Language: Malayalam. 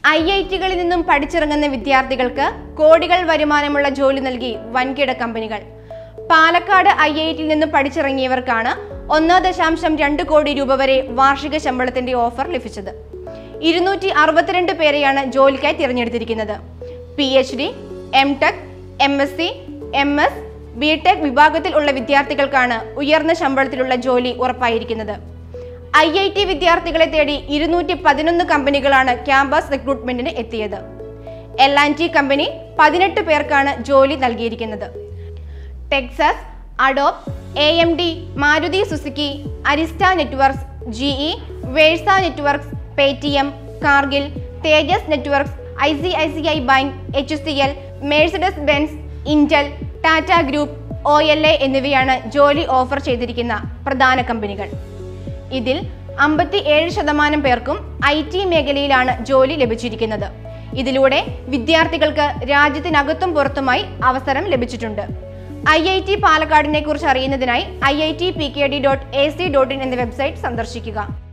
ഐ ഐ ടികളിൽ നിന്നും പഠിച്ചിറങ്ങുന്ന വിദ്യാർത്ഥികൾക്ക് കോടികൾ വരുമാനമുള്ള ജോലി നൽകി വൻകിട കമ്പനികൾ പാലക്കാട് ഐ ഐ ടിയിൽ നിന്നും പഠിച്ചിറങ്ങിയവർക്കാണ് ഒന്ന് ദശാംശം രണ്ട് കോടി രൂപ വരെ വാർഷിക ശമ്പളത്തിന്റെ ഓഫർ ലഭിച്ചത് ഇരുന്നൂറ്റി അറുപത്തിരണ്ട് പേരെയാണ് ജോലിക്കായി തിരഞ്ഞെടുത്തിരിക്കുന്നത് P H D M tech M S C M S B tech വിഭാഗത്തിൽ ഉള്ള വിദ്യാർത്ഥികൾക്കാണ് ഉയർന്ന ശമ്പളത്തിലുള്ള ജോലി ഉറപ്പായിരിക്കുന്നത് ഐ ഐ ടി വിദ്യാർത്ഥികളെ തേടി ഇരുന്നൂറ്റി പതിനൊന്ന് കമ്പനികളാണ് ക്യാമ്പസ് റിക്രൂട്ട്മെന്റിന് എത്തിയത് എൽ ആൻഡ് ടി കമ്പനി പതിനെട്ട് പേർക്കാണ് ജോലി നൽകിയിരിക്കുന്നത് Texas Adobe A M D Maruti Suzuki Arista networks GE Versa networks Paytm Cargill Tejas networks I C I C I bank H C L Mercedes Benz Intel Tata group O L A എന്നിവയാണ് ജോലി ഓഫർ ചെയ്തിരിക്കുന്ന പ്രധാന കമ്പനികൾ ഇതിൽ അമ്പത്തി ഏഴ് ശതമാനം പേർക്കും ഐ ടി മേഖലയിലാണ് ജോലി ലഭിച്ചിരിക്കുന്നത് ഇതിലൂടെ വിദ്യാർത്ഥികൾക്ക് രാജ്യത്തിനകത്തും പുറത്തുമായി അവസരം ലഭിച്ചിട്ടുണ്ട് ഐ ഐ ടി പാലക്കാടിനെ കുറിച്ച് അറിയുന്നതിനായി I I T P K D dot A C dot in എന്ന വെബ്സൈറ്റ് സന്ദർശിക്കുക